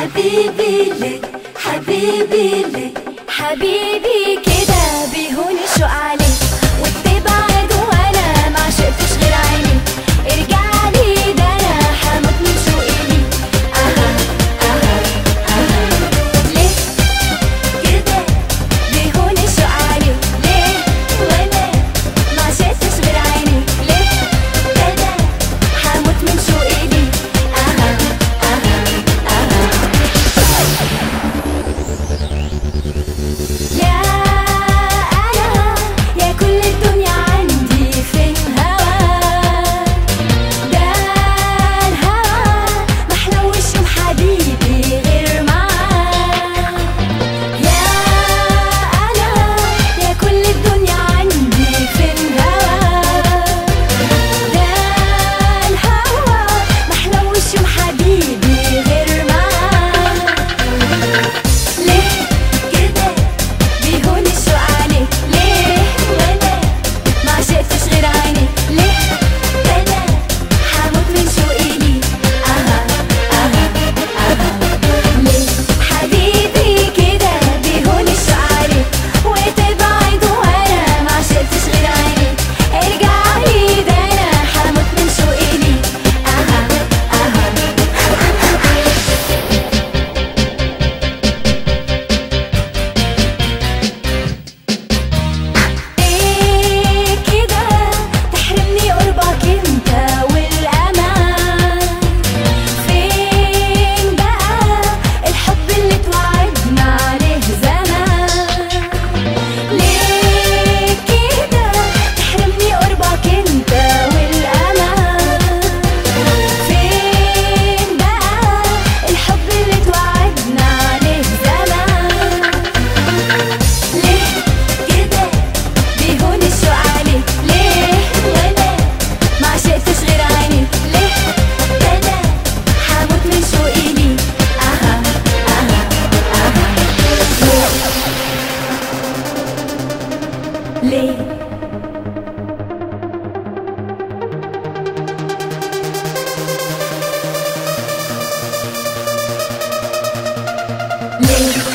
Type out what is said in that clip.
حبيبي ليه حبيبي ليه حبيبي كده بيهون الشوق عليك وبتبعد وانا ما شفتش غير عيني ارجع لي ده انا هموت من شوقي ليك اها اها اها ليه كده بيهون الشوق عليك ليه وانا ما شفتش غير عيني ليه ده انا هموت من شوقي ليك اها اها اها يا أنا يا كل الدنيا عندي في الهوى ده الهوى محلوش يوم حبيبي غير معاك يا أنا يا كل الدنيا عندي في الهوى ده الهوى محلوش يوم حبيبي غير معاك ليه كده بيهون الشوق عليك ليه وانا ما شفتش غير عينيك ليه ده انا هموت من شوقي ليك اها اها اها ليه حبيبي كده بيهون الشوق عليك وتبعد وانا ما شفتش غير عينيك ارجع لي ده انا هموت من شوقي ليك اها اها ليه كده تحرمني قربك انت والامان فين بقى الحب اللي توعدنا عليه زمان ليه كده تحرمني قربك انت والامان فين بقى الحب اللي توعدنا عليه زمان ليه كده بيهون الشوق عليك ليه وانا ما شفتش غير عينيك ليه ده انا هموت من شوقي ليك اها اها اها ليه ليه